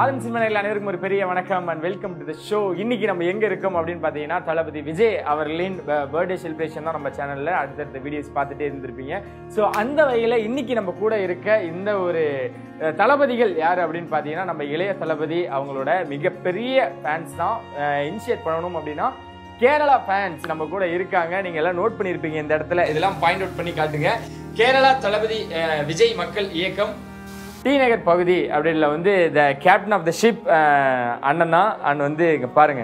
ஆரன் சிம்மனையில் அனைவருக்கும் ஒரு பெரிய வணக்கம் and welcome to the show இன்னைக்கு நம்ம எங்க இருக்கோம் அப்படின்னு பார்த்தீங்கன்னா தளபதி விஜய் அவர்களின் பர்த்டே செலிப்ரேஷன் தான் நம்ம சேனல்ல அடுத்தடுத்த வீடியோஸ் பார்த்துட்டே இருந்திருப்பீங்க ஸோ அந்த வகையில் இன்னைக்கு நம்ம கூட இருக்க இந்த ஒரு அஹ், தளபதிகள் யார் அப்படின்னு பார்த்தீங்கன்னா நம்ம இளைய தளபதி அவங்களோட மிகப்பெரிய ஃபேன்ஸ் தான் இனிஷியேட் பண்ணணும் அப்படின்னா கேரளா ஃபேன்ஸ் நம்ம கூட இருக்காங்க நீங்க எல்லாம் நோட் பண்ணியிருப்பீங்க இந்த இடத்துல இதெல்லாம் பாயிண்ட் அவுட் பண்ணி காட்டுங்க கேரளா தளபதி அஹ், விஜய் மக்கள் இயக்கம் டி நகர் பகுதி அப்படின்ல வந்து the captain of the ship அண்ணன் தான் அண்ட் வந்து இங்க பாருங்க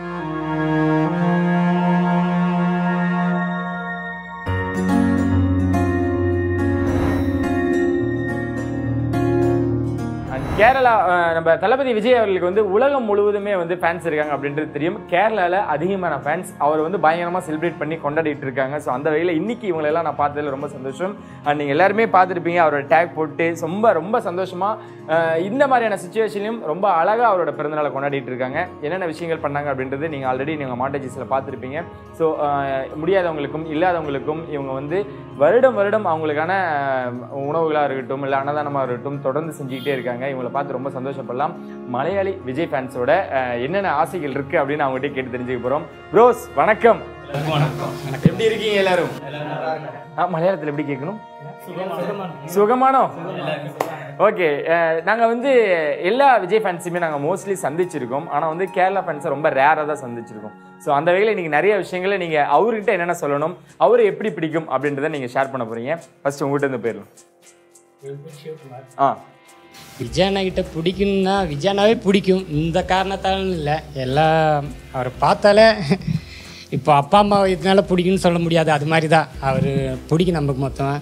And கேரளா அஹ், நம்ம தளபதி விஜய் அவர்களுக்கு வந்து உலகம் முழுவதுமே வந்து ஃபேன்ஸ் இருக்காங்க அப்படின்றது தெரியும் கேரளாவில் அதிகமான ஃபேன்ஸ் அவர் வந்து பயங்கரமாக செலிப்ரேட் பண்ணி கொண்டாடிட்டு இருக்காங்க ஸோ அந்த வகையில் இன்னைக்கு இவங்களெல்லாம் நான் பார்த்ததுல ரொம்ப சந்தோஷம் அண்ட் நீங்கள் எல்லாருமே பார்த்துருப்பீங்க அவரோட டேக் போட்டு ரொம்ப ரொம்ப சந்தோஷமாக இந்த மாதிரியான சுச்சுவேஷன்லையும் ரொம்ப அழகாக அவரோட பிறந்தநாளை கொண்டாடிட்டு இருக்காங்க என்னென்ன விஷயங்கள் பண்ணாங்க அப்படின்றது நீங்கள் ஆல்ரெடி நீங்கள் மாண்டேஜஸில் பார்த்துருப்பீங்க ஸோ முடியாதவங்களுக்கும் இல்லாதவங்களுக்கும் இவங்க வந்து வருடம் வருடம் அவங்களுக்கான உணவுகளாக இருக்கட்டும் இல்லை அன்னதானமாக இருக்கட்டும் தொடர்ந்து செஞ்சுக்கிட்டே இருக்காங்க இவங்களை பார்த்து ரொம்ப சந்தோஷப்படலாம் மலையாளி விஜய் ஃபேன்ஸோட அஹ், என்னென்ன ஆசைகள் இருக்கு அப்படின்னு அவங்ககிட்ட கேட்டு தெரிஞ்சுக்க போகிறோம் ப்ரோஸ் வணக்கம் எப்படி இருக்கீங்க எல்லாரும் ஆ, மலையாளத்தில் எப்படி கேட்கணும் சுகமானோ ஓகே நாங்கள் வந்து எல்லா விஜய் ஃபேன்ஸுமே நாங்கள் மோஸ்ட்லி சந்திச்சிருக்கோம் ஆனால் வந்து கேரளா ஃபேன்ஸை ரொம்ப ரேராக தான் சந்திச்சிருக்கோம் ஸோ அந்த வகையில் நீங்கள் நிறைய விஷயங்களை நீங்கள் அவர்கிட்ட என்னென்ன சொல்லணும் அவரை எப்படி பிடிக்கும் அப்படின்றத நீங்கள் ஷேர் பண்ண போகிறீங்க ஃபர்ஸ்ட் உங்ககிட்ட இருந்து போயிடலாம் ஆ விஜயானா கிட்ட பிடிக்கும்னா விஜயானாவே பிடிக்கும் இந்த காரணத்தாலும் இல்லை எல்லாம் அவரை பார்த்தாலே இப்போ அப்பா அம்மா இதனால பிடிக்கும்னு சொல்ல முடியாது அது மாதிரி தான் அவர் பிடிக்கும் நமக்கு மொத்தம்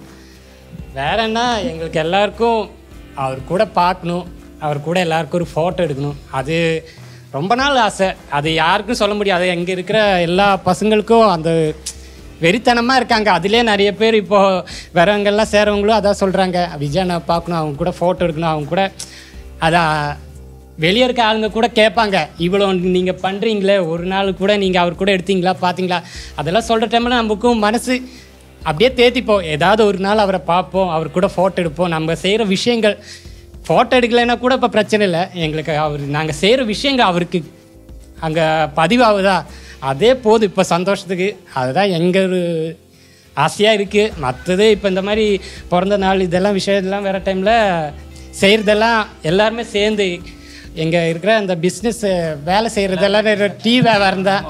வேற என்ன எங்களுக்கு எல்லாருக்கும் அவர் கூட பார்க்கணும் அவர் கூட எல்லாருக்கும் ஒரு ஃபோட்டோ எடுக்கணும் அது ரொம்ப நாள் ஆசை அது யாருக்கும் சொல்ல முடியாது இங்கே இருக்கிற எல்லா பசங்களுக்கும் அந்த வெறித்தனமாக இருக்காங்க அதிலே நிறைய பேர் இப்போ வரவங்கெல்லாம் சேரவங்களும் அதான் சொல்கிறாங்க விஜயனை பார்க்கணும் அவங்க கூட ஃபோட்டோ எடுக்கணும் அவங்க கூட அதான் வெளியே இருக்க ஆளுங்க கூட கேட்பாங்க இவ்வளோ நீங்கள் பண்ணுறீங்களே ஒரு நாள் கூட நீங்கள் அவர் கூட எடுத்தீங்களா பார்த்தீங்களா அதெல்லாம் சொல்கிற டைமில் நமக்கும் மனசு அப்படியே தேத்திப்போம் ஏதாவது ஒரு நாள் அவரை பார்ப்போம் அவர் கூட ஃபோட்டோ எடுப்போம் நம்ம செய்கிற விஷயங்கள் ஃபோட்டோ எடுக்கலைன்னா கூட இப்போ பிரச்சனை இல்லை எங்களுக்கு அவர் நாங்கள் செய்கிற விஷயங்கள் அவருக்கு அங்கே பதிவாகுதா அதே போதும் இப்போ சந்தோஷத்துக்கு அதுதான் எங்கள் ஒரு ஆசையாக இருக்குது மற்றது இப்போ இந்த மாதிரி பிறந்த நாள் இதெல்லாம் விஷயத்தெல்லாம் வேறு டைமில் செய்கிறதெல்லாம் எல்லாருமே சேர்ந்து எங்கே இருக்கிற அந்த பிஸ்னஸ் வேலை செய்கிறதெல்லாம் டீ வியாபாரம் தான்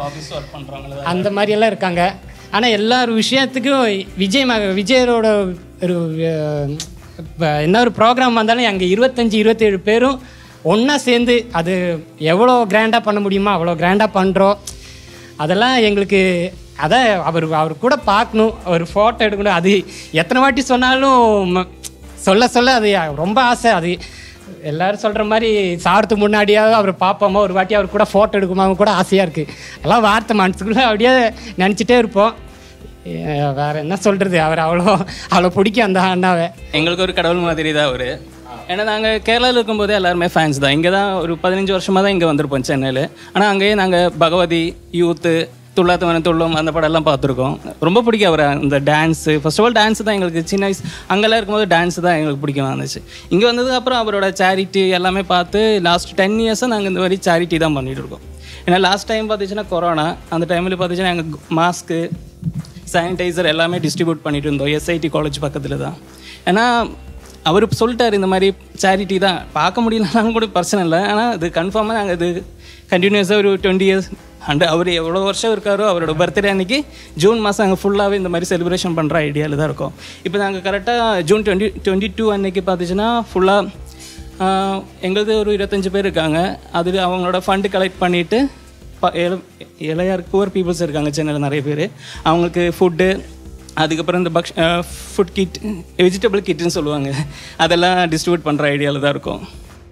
அந்த மாதிரியெல்லாம் இருக்காங்க ஆனால் எல்லா ஒரு விஷயத்துக்கும் விஜய் மக விஜயரோட ஒரு அஹ், இப்ப என்ன ஒரு ப்ரோக்ராம் வந்தாலும் அங்கே இருபத்தஞ்சி இருபத்தேழு பேரும் ஒன்றா சேர்ந்து அது எவ்வளோ கிராண்டாக பண்ண முடியுமோ அவ்வளோ கிராண்டாக பண்ணுறோம் அதெல்லாம் எங்களுக்கு அதான் அவர் அவர் கூட பார்க்கணும் ஒரு ஃபோட்டோ எடுக்கணும் அது எத்தனை வாட்டி சொன்னாலும் ம- சொல்ல சொல்ல அது ரொம்ப ஆசை அது எல்லாரும் சொல்கிற மாதிரி சாகிறதுக்கு முன்னாடியாவது அவர் பார்ப்போமா ஒரு வாட்டி அவர் கூட ஃபோட்டோ எடுக்குமா கூட ஆசையாக இருக்குது எல்லாம் வார்த்தை மனசுக்குள்ளே அப்படியே நினச்சிட்டே இருப்போம் அஹ் வேற என்ன சொல்கிறது அவர் அவ்வளோ அவ்வளோ பிடிக்கும் அந்த அண்ணாவை எங்களுக்கு ஒரு கடவுள் மாதிரி தான் அவர் ஏன்னா நாங்கள் கேரளாவில் இருக்கும்போதே எல்லாருமே ஃபேன்ஸ் தான் இங்கே தான் ஒரு பதினஞ்சு வருஷமாக தான் இங்கே வந்திருப்போம் சென்னையில் ஆனால் அங்கேயே நாங்கள் பகவதி யூத்து துள்ளாத்தவன துள்ளும் அந்த படம்லாம் பார்த்துருக்கோம் ரொம்ப பிடிக்கும் அவர் அந்த dance first of all dance தான் எங்களுக்கு சின்ன வயசு அங்கெல்லாம் இருக்கும்போது டான்ஸ் தான் எங்களுக்கு பிடிக்கும் இருந்துச்சு இங்கே வந்ததுக்கப்புறம் அவரோட சேரிட்டி எல்லாமே பார்த்து லாஸ்ட் டென் இயர்ஸாக நாங்கள் இந்த மாதிரி சேரிட்டி தான் பண்ணிட்டு இருக்கோம் ஏன்னா லாஸ்ட் டைம் பார்த்துச்சுன்னா கொரோனா அந்த டைமில் பார்த்துச்சுன்னா எங்கள் மாஸ்க்கு சானிடைசர் எல்லாமே டிஸ்ட்ரிபியூட் பண்ணிட்டு இருந்தோம் எஸ்ஐடி காலேஜ் பக்கத்தில் தான் ஏன்னா அவர் சொல்லிட்டார் இந்த மாதிரி சேரிட்டி தான் பார்க்க முடியலனாலும் கூட பிரச்சனை இல்லை ஆனால் அது கன்ஃபார்மாக நாங்கள் இது கண்டினியூஸாக ஒரு டுவெண்ட்டி இயர்ஸ் அண்ட் அவர் எவ்வளோ வருஷம் இருக்காரோ அவரோட பர்த்டே அன்னைக்கு ஜூன் மாதம் அங்கே ஃபுல்லாகவே இந்த மாதிரி செலிப்ரேஷன் பண்ணுற ஐடியாவில் தான் இருக்கோம் இப்போ நாங்கள் கரெக்டாக ஜூன் டுவெண்ட்டி டுவெண்ட்டி டூ அன்னைக்கு பார்த்துச்சுன்னா ஃபுல்லாக எங்களுக்கு ஒரு இருபத்தஞ்சு பேர் இருக்காங்க அதில் அவங்களோட ஃபண்டு கலெக்ட் பண்ணிவிட்டு ப இள- இளையார் புவர் பீப்புள்ஸ் இருக்காங்க சென்னையில் நிறைய பேர் அவங்களுக்கு ஃபுட்டு அதுக்கப்புறம் இந்த பக்ஷ் ஃபுட் கிட் வெஜிடபிள் கிட்னு சொல்லுவாங்க அதெல்லாம் டிஸ்ட்ரிபியூட் பண்ணுற ஐடியாவில் தான் இருக்கும்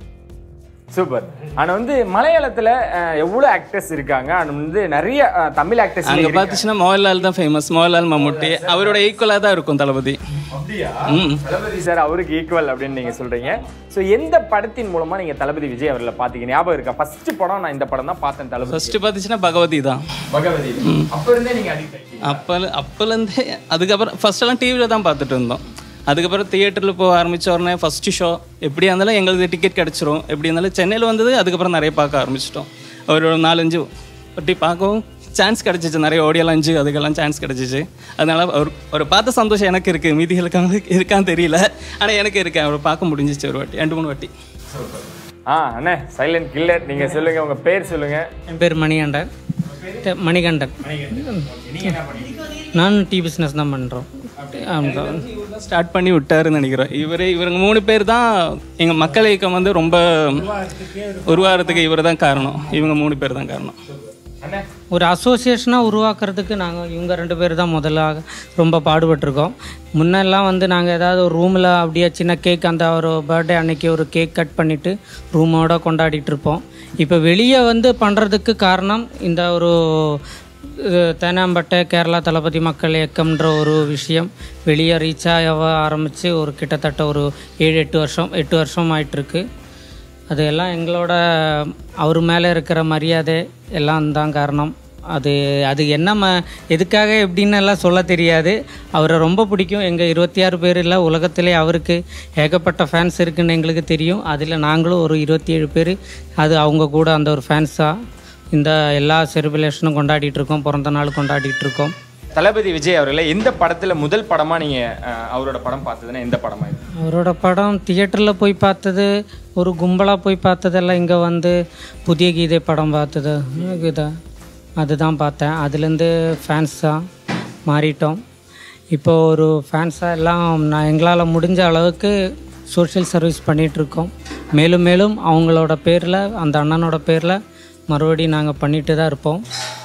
சூப்பர் ஆனா வந்து மலையாளத்துல அஹ், எவ்வளவு ஆக்டர்ஸ் இருக்காங்க அண்ட் வந்து நிறைய அஹ், தமிழ் ஆக்டர்ஸ் அங்கே பார்த்துச்சுன்னா மோகன்லால் தான் ஃபேமஸ் மோகன்லால் மம்முட்டி அவரோட ஈக்குவலாக தான் இருக்கும் தளபதி அப்படியா ம் தளபதி சார் அவருக்கு ஈக்குவல் அப்படின்னு நீங்க சொல்றீங்க ஸோ எந்த படத்தின் மூலமா நீங்க தளபதி விஜய் அவர்களை பாத்தீங்க ஞாபகம் இருக்கா ஃபர்ஸ்ட் படம் நான் இந்த படம் தான் பார்த்தேன் தளபதி ஃபஸ்ட்டு பார்த்துச்சுன்னா பகவதி தான் பகவதி அப்ப இருந்தே நீங்க அடிக்ட் ஆயிட்டீங்க அப்போ அப்போலேருந்தே அதுக்கப்புறம் ஃபர்ஸ்டெல்லாம் டிவியில் தான் பார்த்துட்டு இருந்தோம் அதுக்கப்புறம் தியேட்டரில் போக ஆரம்பிச்ச உடனே ஃபஸ்ட்டு ஷோ எப்படியா இருந்தாலும் எங்களுக்கு டிக்கெட் கிடச்சிரும் எப்படி இருந்தாலும் சென்னையில் வந்தது அதுக்கப்புறம் நிறைய பார்க்க ஆரம்பிச்சிட்டோம் ஒரு நாலஞ்சு பட்டி பார்க்கவும் சான்ஸ் கிடச்சிச்சு நிறைய ஓடியெல்லாம் அஞ்சு அதுக்கெல்லாம் சான்ஸ் கிடச்சிச்சு அதனால ஒரு ஒரு பார்த்த சந்தோஷம் எனக்கு இருக்குது மீதிகளுக்காக இருக்கான்னு தெரியல ஆனால் எனக்கு இருக்கேன் அவர் பார்க்க முடிஞ்சிச்சு ஒரு வாட்டி ரெண்டு மூணு வாட்டி ஆ அண்ணே சைலண்ட் கில்லர் நீங்க சொல்லுங்க உங்க பேர் சொல்லுங்க என் பேர் மணிகண்டன் தெ- மணிகண்டன் நான் டீ பிஸ்னஸ் தான் பண்ணுறோம் ஸ்டார்ட் பண்ணி விட்டாருன்னு நினைக்கிறேன் இவர் இவங்க மூணு பேர் தான் எங்கள் மக்கள் இயக்கம் வந்து ரொம்ப உருவாகிறதுக்கு இவர் தான் காரணம் இவங்க மூணு பேர் தான் காரணம் ஒரு அசோசியேஷனாக உருவாக்குறதுக்கு நாங்கள் இவங்க ரெண்டு பேர் தான் முதல்ல ரொம்ப பாடுபட்டிருக்கோம் முன்னெல்லாம் வந்து நாங்கள் ஏதாவது ஒரு ரூமில் அப்படியே சின்ன கேக் அந்த ஒரு பர்த்டே அன்னைக்கு ஒரு கேக் கட் பண்ணிவிட்டு ரூமோட கொண்டாடிட்டு இருப்போம் இப்போ வெளியே வந்து பண்ணுறதுக்கு காரணம் இந்த ஒரு அஹ், தேனாம்பட்டை கேரளா தளபதி மக்கள் இயக்கம்ன்ற ஒரு விஷயம் வெளியே ரீச் ஆக ஆரம்பித்து ஒரு கிட்டத்தட்ட ஒரு ஏழு எட்டு வருஷம் எட்டு வருஷம் ஆயிட்டிருக்கு அது எல்லாம் எங்களோட அவர் மேலே இருக்கிற மரியாதை எல்லாம் தான் காரணம் அது அது என்ன ம எதுக்காக எப்படின்னு எல்லாம் சொல்ல தெரியாது அவரை ரொம்ப பிடிக்கும் எங்கள் இருபத்தி ஆறு பேர் இல்லை உலகத்திலே அவருக்கு ஏகப்பட்ட ஃபேன்ஸ் இருக்குன்னு எங்களுக்கு தெரியும் அதில் நாங்களும் ஒரு இருபத்தி ஏழு பேர் அது அவங்க கூட அந்த ஒரு ஃபேன்ஸாக இந்த எல்லா செலிப்ரேஷனும் கொண்டாடிட்டு இருக்கோம் பிறந்த நாள் கொண்டாடிட்டு இருக்கோம் தளபதி விஜய் அவர்களை எந்த படத்துல முதல் படமா நீங்க அஹ், அவரோட படம் பார்த்ததுன்னா எந்த படமா இது அவரோட படம் தியேட்டரில் போய் பார்த்தது ஒரு கும்பலாக போய் பார்த்ததெல்லாம் இங்கே வந்து புதிய கீதை படம் பார்த்தது கீதா அதுதான் பார்த்தேன் அதுலேருந்து ஃபேன்ஸாக மாறிட்டோம் இப்போ ஒரு ஃபேன்ஸாக எல்லாம் நான் எங்களால் முடிஞ்ச அளவுக்கு சோஷியல் சர்வீஸ் பண்ணிகிட்ருக்கோம் மேலும் மேலும் அவங்களோட பேரில் அந்த அண்ணனோட பேரில் மறுபடியும் நாங்கள் பண்ணிட்டு தான் இருப்போம்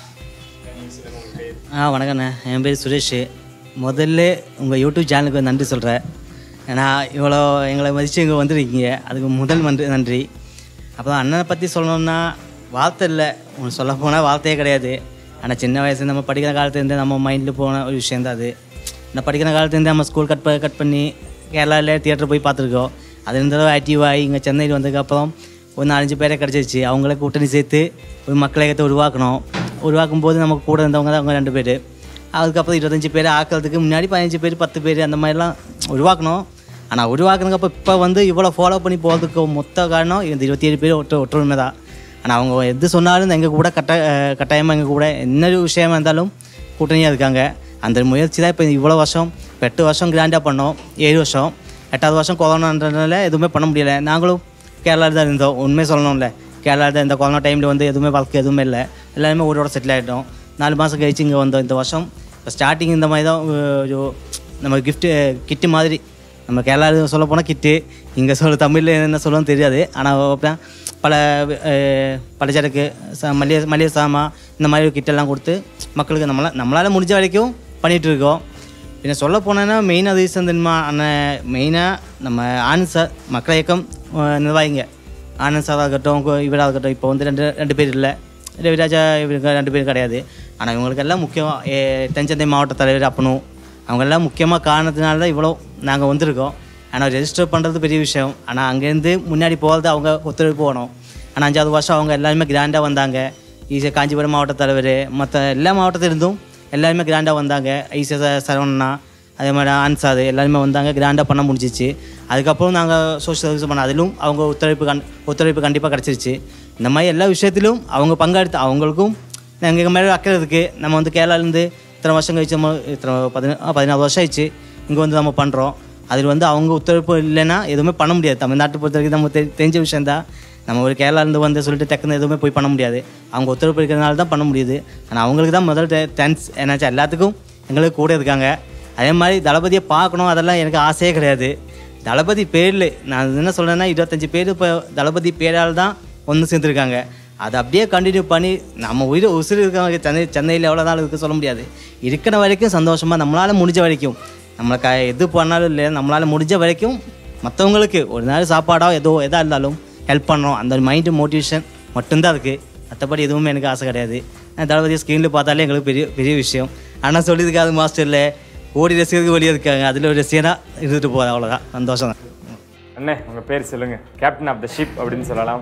ஆ வணக்கண்ணே என் பேர் சுரேஷ் முதல்ல உங்கள் யூடியூப் சேனலுக்கு நன்றி சொல்கிறேன் ஏன்னா இவ்வளோ எங்களை மதித்து இங்கே வந்துருக்கீங்க அதுக்கு முதல் நன்றி நன்றி அப்புறம் அண்ணனை பற்றி சொல்லணும்னா வார்த்தை இல்லை உனக்கு சொல்ல போனால் வார்த்தையே கிடையாது ஆனால் சின்ன வயசு நம்ம படிக்கிற காலத்துலேருந்து நம்ம மைண்டில் போன ஒரு விஷயம் தான் அது நான் படிக்கிற காலத்துலேருந்து நம்ம ஸ்கூல் கட் ப கட் பண்ணி கேரளாவில் தியேட்டர் போய் பார்த்துருக்கோம் அதுலேருந்து ஆக்டிவ் ஆகி இங்கே சென்னையில் வந்ததுக்கப்புறம் ஒரு நாலஞ்சு பேரை கிடச்சிருச்சு அவங்கள கூட்டணி சேர்த்து ஒரு மக்கள் இயக்கத்தை உருவாக்கணும் உருவாக்கும் போது நமக்கு கூட இருந்தவங்க தான் அவங்க ரெண்டு பேர் அதுக்கப்புறம் இருபத்தஞ்சி பேர் ஆக்கிறதுக்கு முன்னாடி பதினஞ்சு பேர் பத்து பேர் அந்த மாதிரிலாம் உருவாக்கணும் ஆனால் உருவாக்குனதுக்கப்புறம் இப்போ வந்து இவ்வளோ ஃபாலோ பண்ணி போகிறதுக்கு மொத்த காரணம் இந்த இருபத்தி ஏழு பேர் ஒற்ற ஒற்றுமை தான் ஆனால் அவங்க எது சொன்னாலும் எங்கள் கூட கட்ட கட்டாயமாக எங்கள் கூட என்ன ஒரு விஷயமா இருந்தாலும் கூட்டணியாக இருக்காங்க அந்த முயற்சி தான் இப்போ இவ்வளோ வருஷம் இப்போ எட்டு வருஷம் கிராண்டாக பண்ணோம் ஏழு வருஷம் எட்டாவது வருஷம் கொரோனான்றதுனால எதுவுமே பண்ண முடியல நாங்களும் கேரளாவில் தான் இருந்தோம் உண்மையை சொல்லணும்ல கேரளாவில் தான் இந்த கொரோனா டைமில் வந்து எதுவுமே வாழ்க்கை எதுவுமே இல்லை எல்லாருமே ஊரோட செட்டில் ஆகிட்டோம் நாலு மாதம் கழிச்சு இங்கே வந்தோம் இந்த வருஷம் இப்போ ஸ்டார்டிங் இந்த மாதிரி தான் அஹ், ஒரு நம்ம கிஃப்ட்டு கிட்டு மாதிரி நம்ம கேரளாவில் சொல்ல போனால் கிட்டு இங்கே சொல்ல தமிழில் என்ன சொல்லணும்னு தெரியாது ஆனால் அப்புறம் பல அஹ், பலச்சரக்கு ச மளிகை மளிகை சாமான் இந்த மாதிரி கிட்டெல்லாம் கொடுத்து மக்களுக்கு நம்மளா நம்மளால் முடிஞ்ச வரைக்கும் பண்ணிகிட்டு இருக்கோம் பின்ன சொல்ல போனேன்னா மெயினாக ரீசன் தெரியுமா அண்ணன் மெயினாக நம்ம ஆனந்த் சார் மக்கள் இயக்கம் அஹ், நிர்வாகிங்க ஆனந்த் சாராக இருக்கட்டும் கு- இவராக இருக்கட்டும் இப்போ வந்து ரெண்டு ரெண்டு பேர் இல்லை ரவிராஜா இவருக்கு ரெண்டு பேர் கிடையாது ஆனால் இவங்களுக்கெல்லாம் முக்கியம் ஏ, தென்சந்தை மாவட்ட தலைவர் அப்பனும் அவங்கெல்லாம் முக்கியமாக காரணத்தினால தான் இவ்வளோ நாங்கள் வந்திருக்கோம் ஆனால் ரெஜிஸ்டர் பண்ணுறது பெரிய விஷயம் ஆனால் அங்கேருந்து முன்னாடி போகிறது அவங்க ஒத்துழைப்பு போகணும் ஆனால் அஞ்சாவது வருஷம் அவங்க எல்லாருமே கிராண்டாக வந்தாங்க ஈஸியாக காஞ்சிபுரம் மாவட்ட தலைவர் மற்ற எல்லா மாவட்டத்திலிருந்தும் எல்லாருமே கிராண்டாக வந்தாங்க ஈஸியாக சரவணா அதே மாதிரி ஆன்சாது எல்லாருமே வந்தாங்க கிராண்டாக பண்ண முடிஞ்சிச்சு அதுக்கப்புறம் நாங்கள் சோஷியல் சர்வீஸ் பண்ண அதிலும் அவங்க ஒத்துழைப்பு கண் ஒத்துழைப்பு கண்டிப்பாக கிடச்சிருச்சு இந்த மாதிரி எல்லா விஷயத்திலும் அவங்க பங்கெடுத்து அவங்களுக்கும் எங்கள் மேலே அக்கறை இருக்குது நம்ம வந்து கேரளாலேருந்து இத்தனை வருஷம் கழிச்சு நம்ம இத்தனை பதினா பதினாறு வருஷம் ஆயிடுச்சு இங்கே வந்து நம்ம பண்ணுறோம் அதில் வந்து அவங்க ஒத்துழைப்பு இல்லைன்னா எதுவுமே பண்ண முடியாது தமிழ்நாட்டை பொறுத்த வரைக்கும் நம்ம தெரி- தெரிஞ்ச விஷயந்தான் நம்ம ஒரு கேரளாலேருந்து வந்து சொல்லிட்டு டக்குன்னு எதுவுமே போய் பண்ண முடியாது அவங்க ஒத்துழைப்பு இருக்கிறதுனால தான் பண்ண முடியுது ஆனால் அவங்களுக்கு தான் முதல் தேங்க்ஸ் ஏன்னாச்சும் எல்லாத்துக்கும் எங்களுக்கு கூட இருக்காங்க அதே மாதிரி தளபதியை பார்க்கணும் அதெல்லாம் எனக்கு ஆசையே கிடையாது தளபதி பேரில் நான் என்ன சொல்கிறேன்னா இருபத்தஞ்சி பேர் இப்போ தளபதி பேரால் தான் ஒன்று சேர்ந்துருக்காங்க அதை அப்படியே கண்டினியூ பண்ணி நம்ம உயிர் உசுறு இருக்கவங்க சென்னை சென்னையில் எவ்வளோ நாள் இருக்க சொல்ல முடியாது இருக்கிற வரைக்கும் சந்தோஷமாக நம்மளால் முடிஞ்ச வரைக்கும் நம்மளை க எது பண்ணாலும் இல்லை நம்மளால் முடிஞ்ச வரைக்கும் மற்றவங்களுக்கு ஒரு நாள் சாப்பாடோ ஏதோ எதாக இருந்தாலும் ஹெல்ப் பண்ணோம் அந்த மைண்டு மோட்டிவேஷன் மட்டும்தான் இருக்குது மற்றபடி எதுவுமே எனக்கு ஆசை கிடையாது நான் தளபதி ஸ்க்ரீனில் பார்த்தாலே எங்களுக்கு பெரிய பெரிய விஷயம் ஆனால் சொல்லியிருக்காது மாஸ்டரில் கோடி ரசிகர்கள் வெளியே இருக்காங்க அதில் ஒரு ரசிகனாக இருந்துட்டு போகிறேன் அவ்வளோதான் சந்தோஷம் தான் அண்ணே உங்க பேர் சொல்லுங்க கேப்டன் ஆஃப் த ஷிப் அப்படின்னு சொல்லலாம்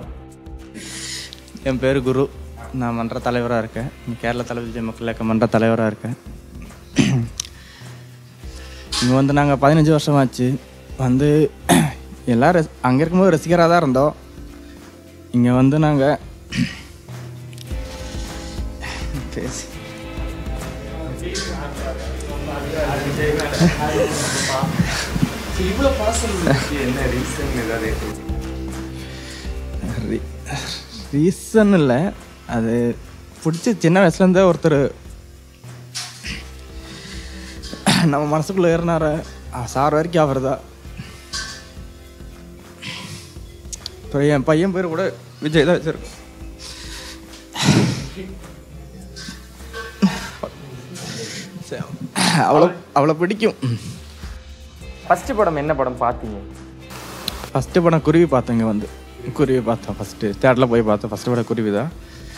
என் பேர் குரு நான் மன்ற தலைவராக இருக்கேன் கேரள தளபதி மக்கள் இயக்க மன்ற தலைவராக இருக்கேன் இங்கே வந்து நாங்கள் பதினஞ்சு வருஷமாச்சு வந்து எல்லோரும் அங்கே இருக்கும்போது ரசிகராக தான் இருந்தோம் இங்கே வந்து நாங்கள் பேசி இவ்வளோ பாசம் என்ன ரீசன் ஏதாவது ரீசன் இல்லை அது பிடிச்சி சின்ன வயசுலேருந்தே ஒருத்தர் நம்ம மனசுக்குள்ளே ஏறினார சார் வரைக்கும் அவர் தான் இப்போ என் பையன் பேர் கூட விஜய் தான் வச்சிருக்கோம் சரி, அவ்வளோ அவ்வளோ பிடிக்கும் ஃபர்ஸ்ட் படம் என்ன படம் பார்த்தீங்க ஃபஸ்ட்டு படம் குருவி பார்த்தேங்க வந்து குருவி பார்த்தோம் ஃபஸ்ட்டு தேட்டரில் போய் பார்த்தோம் ஃபஸ்ட்டு படம் குருவி தான்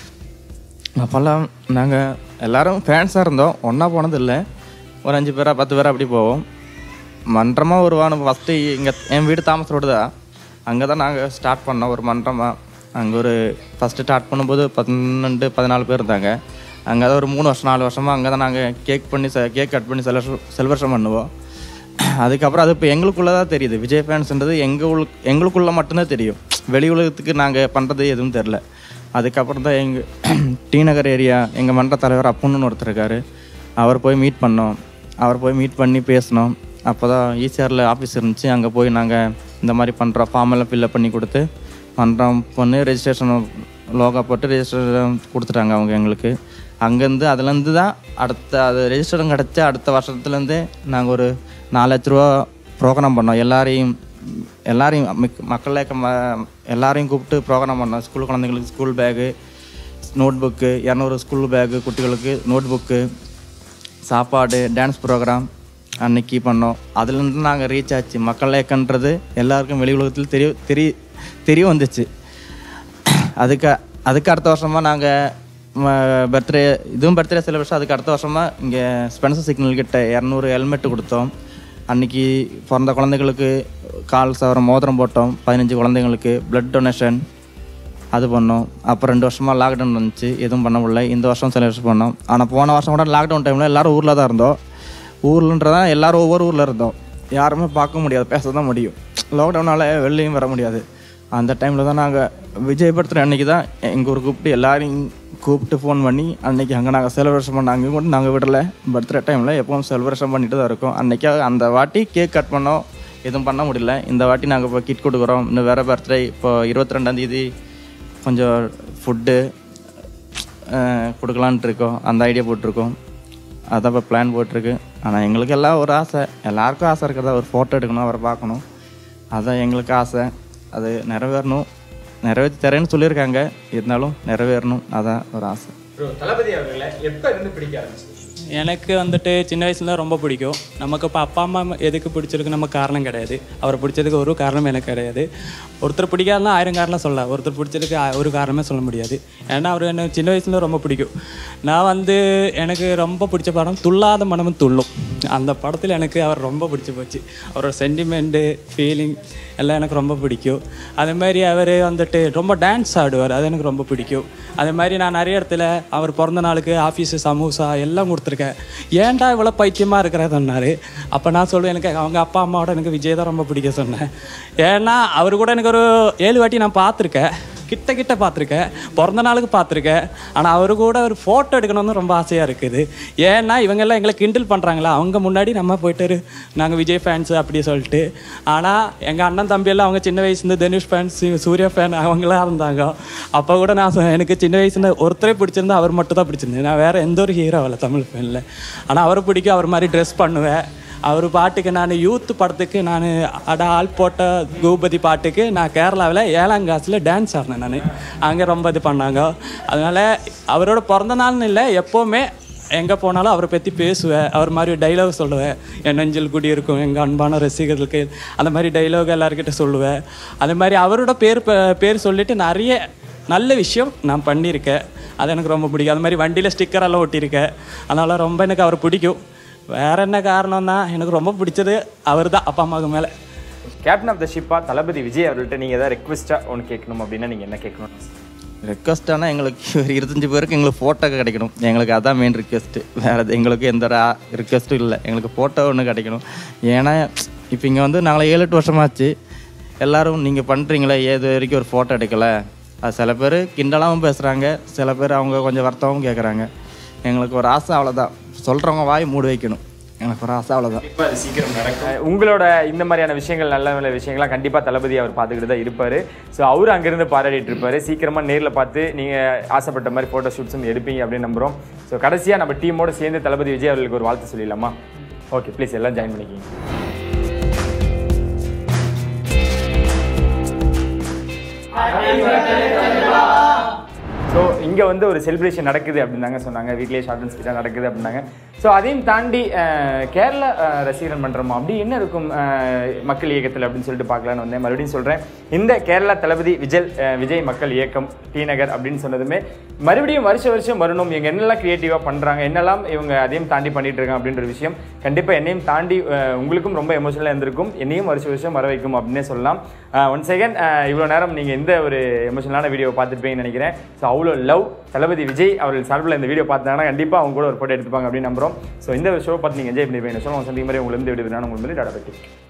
அப்போல்லாம் நாங்கள் எல்லாரும் ஃபேன்ஸாக இருந்தோம் ஒன்றா போனது இல்லை ஒரு அஞ்சு பேரா பத்து பேரா அப்படி போவோம் மன்றமாக ஒரு வானம் ஃபஸ்ட்டு இங்கே என் வீடு தாமஸ் ரோடு தான் அங்கே தான் நாங்கள் ஸ்டார்ட் பண்ணோம் ஒரு மன்றமாக அங்கே ஒரு ஃபஸ்ட்டு ஸ்டார்ட் பண்ணும்போது பன்னெண்டு பதினாலு பேர் இருந்தாங்க அங்கே தான் ஒரு மூணு வருஷம் நாலு வருஷமாக அங்கே தான் நாங்கள் கேக் பண்ணி கேக் கட் பண்ணி செலப்ரேஷன் செலிப்ரேஷன் பண்ணுவோம் அதுக்கப்புறம் அது இப்போ எங்களுக்குள்ளே தான் தெரியுது விஜய் ஃபேன்ஸ்ன்றது எங்கள் உள் எங்களுக்குள்ளே மட்டும்தான் தெரியும் வெளி உலகத்துக்கு நாங்கள் பண்ணுறது எதுவும் தெரில அதுக்கப்புறம் தான் எங்கள் டி நகர் ஏரியா எங்கள் மன்ற தலைவர் அப்புன்னு ஒருத்தர் இருக்கார் அவர் போய் மீட் பண்ணோம் அவர் போய் மீட் பண்ணி பேசினோம் அப்போ தான் ஈசிஆரில் ஆஃபீஸ் இருந்துச்சு அங்கே போய் நாங்கள் இந்த மாதிரி பண்ணுறோம் ஃபார்ம் எல்லாம் ஃபில்லப் பண்ணி கொடுத்து பண்ணுறோம் பண்ணி ரெஜிஸ்ட்ரேஷன் லோகா போட்டு ரெஜிஸ்ட்ரேஷன் கொடுத்துட்டாங்க அவங்க எங்களுக்கு அங்கேருந்து அதுலேருந்து தான் அடுத்த அது ரெஜிஸ்டரும் கிடச்ச அடுத்த வருஷத்துலேருந்தே நாங்கள் ஒரு நாலு லட்ச ரூபா ப்ரோக்ராம் பண்ணோம் எல்லாரையும் எல்லாரையும் மிக் மக்கள் இயக்கம் ம- எல்லாரையும் கூப்பிட்டு ப்ரோக்ராம் பண்ணோம் ஸ்கூல் குழந்தைங்களுக்கு ஸ்கூல் பேகு நோட் புக்கு இரநூறு ஸ்கூல் பேகு குட்டிகளுக்கு நோட் புக்கு சாப்பாடு டான்ஸ் ப்ரோக்ராம் அன்னைக்கு பண்ணோம் அதுலேருந்து நாங்கள் ரீச் ஆச்சு மக்கள் இயக்கன்றது எல்லாருக்கும் வெளி உலகத்தில் தெரிய தெரிய தெரிய வந்துச்சு அதுக்கு அதுக்கு அடுத்த வருஷமாக நாங்கள் பர்த்டே இதுவும் பர்த்டே செலிப்ரேஷன் அதுக்கு அடுத்த வருஷமாக இங்கே ஸ்பென்சர் சிக்னல் கிட்ட இரநூறு ஹெல்மெட் கொடுத்தோம் அன்னைக்கு பிறந்த குழந்தைகளுக்கு கால் சவரம் மோதிரம் போட்டோம் பதினஞ்சு குழந்தைங்களுக்கு பிளட் டொனேஷன் அது பண்ணோம் அப்புறம் ரெண்டு வருஷமாக லாக்டவுன் வந்துச்சு எதுவும் பண்ண முடியல இந்த வருஷம் செலிப்ரேட் பண்ணோம் ஆனால் போன வருஷம் கூட லாக்டவுன் டைமில் எல்லாரும் ஊரில் தான் இருந்தோம் ஊர்லன்றதான் எல்லாரும் ஒவ்வொரு ஊரில் இருந்தோம் யாருமே பார்க்க முடியாது பேச தான் முடியும் லாக்டவுனால் வெளிலையும் வர முடியாது அந்த டைமில் தான் நாங்கள் விஜய் பர்த்டே அன்னைக்கு தான் எங்கள் ஊர் கூப்பிட்டு எல்லாரையும் கூப்பிட்டு ஃபோன் பண்ணி அன்னைக்கு அங்கே நாங்கள் செலிப்ரேஷன் பண்ண அங்கே கூட நாங்கள் விடல பர்த்டே டைமில் எப்பவும் செலிப்ரேஷன் பண்ணிட்டு தான் இருக்கோம் அன்னைக்கு அந்த வாட்டி கேக் கட் பண்ணோம் எதுவும் பண்ண முடியல இந்த வாட்டி நாங்கள் இப்போ கிட் கொடுக்குறோம் இன்னும் வேறு பர்த்டே இப்போ இருபத்தி ரெண்டாந்தேதி கொஞ்சம் ஃபுட்டு கொடுக்கலான்ட்டு இருக்கோம் அந்த ஐடியா போட்டிருக்கோம் அதான் இப்போ பிளான் போட்டிருக்கு ஆனால் எங்களுக்கு எல்லாம் ஒரு ஆசை எல்லாருக்கும் ஆசை இருக்கிறதா ஒரு ஃபோட்டோ எடுக்கணும் அவரை பார்க்கணும் அதான் எங்களுக்கு ஆசை அது நிறைவேறணும் நிறைவேற்றி தரேன்னு சொல்லியிருக்காங்க இருந்தாலும் நிறைவேறணும் அதான் ஒரு ஆசை ப்ரோ தளபதி அவர்களை எப்போ இருந்து பிடிக்க ஆரம்பிச்சு எனக்கு வந்துட்டு சின்ன வயசுல ரொம்ப பிடிக்கும் நமக்கு இப்போ அப்பா அம்மா எதுக்கு பிடிச்சிருக்கு நம்ம காரணம் கிடையாது அவரை பிடிச்சதுக்கு ஒரு காரணம் எனக்கு கிடையாது ஒருத்தர் பிடிக்காதுனா ஆயிரம் காரணம் சொல்லலாம் ஒருத்தர் பிடிச்சதுக்கு ஆ- ஒரு காரணமே சொல்ல முடியாது ஏன்னா அவர் எனக்கு சின்ன வயசுல ரொம்ப பிடிக்கும் நான் வந்து எனக்கு ரொம்ப பிடிச்ச படம் துள்ளாத மனமும் துள்ளும் அந்த படத்தில் எனக்கு அவர் ரொம்ப பிடிச்சி போச்சு அவரோட சென்டிமெண்ட்டு ஃபீலிங் எல்லாம் எனக்கு ரொம்ப பிடிக்கும் அதே மாதிரி அவர் வந்துட்டு ரொம்ப டான்ஸ் ஆடுவார் அது எனக்கு ரொம்ப பிடிக்கும் அதே மாதிரி நான் நிறைய இடத்துல அவர் பிறந்த நாளுக்கு ஆஃபீஸு சமோசா எல்லாம் கொடுத்துருக்கேன் ஏன்டா இவ்வளோ பைத்தியமாக இருக்கிற சொன்னார் அப்போ நான் சொல்லுவேன் எனக்கு அவங்க அப்பா அம்மாவோட எனக்கு விஜய் தான் ரொம்ப பிடிக்க சொன்னேன் ஏன்னா அவர் கூட எனக்கு ஒரு ஏழு வாட்டி நான் பார்த்துருக்கேன் கிட்ட கிட்ட பார்த்துருக்கேன் பிறந்த நாளுக்கு பார்த்துருக்கேன் ஆனால் அவரு கூட ஒரு ஃபோட்டோ எடுக்கணும்னு ரொம்ப ஆசையாக இருக்குது ஏன்னா இவங்கெல்லாம் எங்களை கிண்டல் பண்ணுறாங்களா அவங்க முன்னாடி நம்ம போயிட்டு நாங்கள் விஜய் ஃபேன்ஸு அப்படி சொல்லிட்டு ஆனால் எங்கள் அண்ணன் தம்பியெல்லாம் அவங்க சின்ன வயசுலேருந்து தனுஷ் ஃபேன்ஸ் சூர்யா ஃபேன் அவங்களாம் இருந்தாங்க அப்போ கூட நான் சொ- எனக்கு சின்ன வயசுல ஒருத்தரே பிடிச்சிருந்தா அவர் மட்டும் தான் பிடிச்சிருந்தது நான் வேறு எந்த ஒரு ஹீரோ இல்லை தமிழ் ஃபேனில் ஆனால் அவரை பிடிக்கும் அவர் மாதிரி ட்ரெஸ் பண்ணுவேன் அவர் பாட்டுக்கு நான் யூத் படத்துக்கு நான் அட ஆள் போட்ட பூபதி பாட்டுக்கு நான் கேரளாவில் ஏழாம் கிளாஸில் டான்ஸ் ஆடினேன் நான் அங்கே ரொம்ப இது பண்ணாங்க அதனால் அவரோட பிறந்த நாள்னு இல்லை எப்போவுமே எங்கே போனாலும் அவரை பற்றி பேசுவேன் அவர் மாதிரி டைலாக் சொல்லுவேன் என் நெஞ்சில் குடி இருக்கும் எங்கள் அன்பான ரசிகர்களுக்கு அந்த மாதிரி டைலாக் எல்லாருக்கிட்ட சொல்லுவேன் அந்த மாதிரி அவரோட பேர் ப- பேர் சொல்லிட்டு நிறைய நல்ல விஷயம் நான் பண்ணியிருக்கேன் அது எனக்கு ரொம்ப பிடிக்கும் அது மாதிரி வண்டியில் ஸ்டிக்கர் எல்லாம் ஒட்டியிருக்கேன் அதனால் ரொம்ப எனக்கு அவர் பிடிக்கும் வேற என்ன காரணம்னா எனக்கு ரொம்ப பிடிச்சது அவர் தான் அப்பா அம்மாவுக்கு மேலே கேப்டன் ஆஃப் த ஷிப்பா தளபதி விஜய் அவர்கள்ட்ட நீங்கள் ஏதாவது ரெக்வெஸ்ட்டாக ஒன்று கேட்கணும் அப்படின்னா நீங்கள் என்ன கேட்கணும் ரெக்வஸ்ட்டானா எங்களுக்கு ஒரு இருபத்தஞ்சி பேருக்கு எங்களுக்கு ஃபோட்டோ கிடைக்கணும் எங்களுக்கு அதான் மெயின் ரிக்வெஸ்ட்டு வேறு எங்களுக்கு எந்த ரிக்வெஸ்ட்டும் இல்லை எங்களுக்கு ஃபோட்டோ ஒன்று கிடைக்கணும் ஏன்னா இப்போ இங்கே வந்து நாங்கள் ஏழு எட்டு வருஷமாச்சு எல்லாரும் நீங்கள் பண்ணுறீங்களே ஏது வரைக்கும் ஒரு ஃபோட்டோ எடுக்கலை அது சில பேர் கிண்டலாகவும் பேசுகிறாங்க சில பேர் அவங்க கொஞ்சம் வருத்தமாகவும் கேட்குறாங்க எங்களுக்கு ஒரு ஆசை அவ்வளோதான் சொல்கிறவங்க வாய் மூடி வைக்கணும் எனக்கு ஒரு ஆசை அவ்வளோதான் அஹ் உங்களோட இந்த மாதிரியான விஷயங்கள் நல்ல நல்ல விஷயங்கள்லாம் கண்டிப்பாக தளபதி அவர் பார்த்துக்கிட்டு தான் இருப்பார் ஸோ அவர் அங்கேருந்து பாராட்டிட்டு இருப்பார் சீக்கிரமாக நேரில் பார்த்து நீங்கள் ஆசைப்பட்ட மாதிரி ஃபோட்டோ ஷூட்ஸும் எடுப்பீங்க அப்படின்னு நம்புகிறோம் ஸோ கடைசியாக நம்ம டீமோட சேர்ந்து தளபதி விஜய் அவர்களுக்கு ஒரு வாழ்த்து சொல்லிடலாமா ஓகே ப்ளீஸ் எல்லாம் ஜாயின் பண்ணிக்கிங்க ஸோ இங்கே வந்து ஒரு செலிப்ரேஷன் நடக்குது அப்படின்னாங்க சொன்னாங்க வீட்லேயே ஷார்ட் அண்ட் ஸ்பீடாக நடக்குது அப்படின்னாங்க ஸோ அதையும் தாண்டி அஹ், கேரளா அஹ், ரசிகர் மன்றம் அப்படி என்ன இருக்கும் அஹ், மக்கள் இயக்கத்தில் அப்படின்னு சொல்லிட்டு பார்க்கலான்னு வந்தேன் மறுபடியும் சொல்கிறேன் இந்த கேரளா தளபதி விஜய் அஹ், விஜய் மக்கள் இயக்கம் டி நகர் அப்படின்னு சொன்னதுமே மறுபடியும் வருஷ வருஷம் வரணும் இவங்க என்னெல்லாம் க்ரியேட்டிவாக பண்ணுறாங்க என்னெல்லாம் இவங்க அதையும் தாண்டி பண்ணிட்டு இருக்காங்க அப்படின்ற ஒரு விஷயம் கண்டிப்பாக என்னையும் தாண்டி அஹ், உங்களுக்கும் ரொம்ப எமோஷனலாக இருந்திருக்கும் என்னையும் வருஷ வருஷம் வர வைக்கும் அப்படின்னே சொல்லலாம் ஒன் செகண்ட் இவ்வளோ நேரம் நீங்கள் எந்த ஒரு எமோஷனலான வீடியோ பார்த்துருப்பீங்கன்னு நினைக்கிறேன் ஸோ அவ்வளோ லவ் தளபதி விஜய் அவர்கள் சார்பில் இந்த வீடியோ பார்த்தாங்கன்னா கண்டிப்பாக அவங்க கூட ஒரு ஃபோட்டோ எடுத்துப்பாங்க அப்படின்னு நம்புறோம் ஸோ இந்த ஷோ பார்த்து நீங்கள் என்ஜாய் பண்ணிருப்பீங்க சொல்லுவாங்க சந்திக்கும் மாதிரி உங்களுக்கு விடுவேன் உங்களுக்கு டாடா பற்றி